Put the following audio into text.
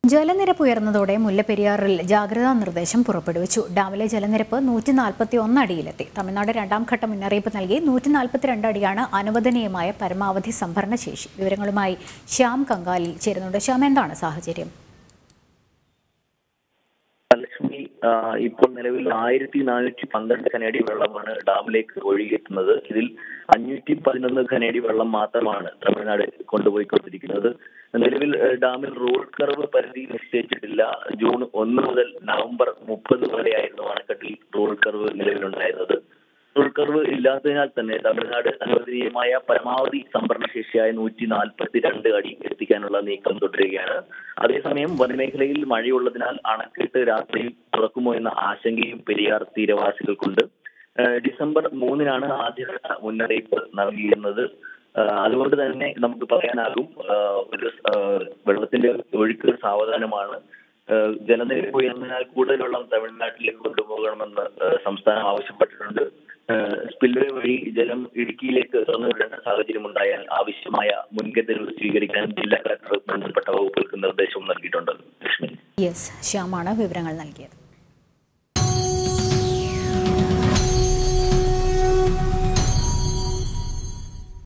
ജലനിരപ്പ് ഉയർന്നതോടെ മുല്ലപ്പെരിയാറിൽ ജാഗ്രതാ നിർദ്ദേശം പുറപ്പെടുവിച്ചു ഡാമിലെ ജലനിരപ്പ് നൂറ്റി നാൽപ്പത്തി ഒന്ന് അടിയിലെത്തി തമിഴ്നാട് രണ്ടാം ഘട്ട മുന്നറിയിപ്പ് നൽകി നൂറ്റി നാൽപ്പത്തിരണ്ട് അടിയാണ് അനുവദനീയമായ പരമാവധി സംഭരണ ശേഷി വിവരങ്ങളുമായി ശ്യാം കങ്കാലിൽ ചേരുന്നുണ്ട് ശ്യാം എന്താണ് സാഹചര്യം ലക്ഷ്മി ആ, ഇപ്പോൾ നിലവിൽ ആയിരത്തി നാനൂറ്റി പന്ത്രണ്ട് ഖനേടി വെള്ളമാണ് ഡാമിലേക്ക് ഒഴുകിയെത്തുന്നത് ഇതിൽ അഞ്ഞൂറ്റി പതിനൊന്ന് ഖനേടി വെള്ളം മാത്രമാണ് തമിഴ്നാട് കൊണ്ടുപോയിക്കൊണ്ടിരിക്കുന്നത് നിലവിൽ ഏഹ്, ഡാമിൽ റോൾ കർവ് പരിധി നിശ്ചയിച്ചിട്ടില്ല ജൂൺ ഒന്ന് മുതൽ നവംബർ മുപ്പത് വരെയായിരുന്നു അണക്കെട്ടിൽ റോൾ കർവ് നിലവിലുണ്ടായിരുന്നത് റോൾ കർവ് ഇല്ലാത്തതിനാൽ തന്നെ തമിഴ്നാട് അനുവദനീയമായ പരമാവധി സംഭരണ ശേഷിയായ നൂറ്റി നാൽപ്പത്തി രണ്ട് അടി എത്തിക്കാനുള്ള നീക്കം തുടരുകയാണ് അതേസമയം വനമേഖലയിൽ മഴയുള്ളതിനാൽ അണക്കെട്ട് രാത്രിയിൽ തുറക്കുമോ എന്ന ആശങ്കയും പെരിയാർ തീരവാസികൾക്കുണ്ട് ഏഹ് ഡിസംബർ മൂന്നിനാണ് ആദ്യഘട്ട മുന്നറിയിപ്പ് നൽകിയിരുന്നത് ഏഹ് അതുകൊണ്ട് തന്നെ നമുക്ക് പറയാനാകും ഏഹ് ഒരു ഏഹ് വെള്ളത്തിന്റെ ഒഴുക്ക് സാവധാനമാണ് ഏഹ് ജലനിരപ്പ് ഉയർന്നതിനാൽ കൂടുതൽ വെള്ളം തമിഴ്നാട്ടിലേക്ക് കൊണ്ടുപോകണമെന്ന് ഏഹ് സംസ്ഥാനം ആവശ്യപ്പെട്ടിട്ടുണ്ട് സ്പിൽവേ വഴി ജലം ഇടുക്കിയിലേക്ക് തുറന്നുവിടേണ്ട സാഹചര്യം ഉണ്ടായാൽ ആവശ്യമായ മുൻകരുതലുകൾ സ്വീകരിക്കാൻ ജില്ലാ കളക്ടർ ബന്ധപ്പെട്ട വകുപ്പുകൾക്ക് നിർദ്ദേശവും നൽകിയിട്ടുണ്ട് ലക്ഷ്മി യെസ് ശ്യാമാണ് വിവരങ്ങൾ നൽകിയത്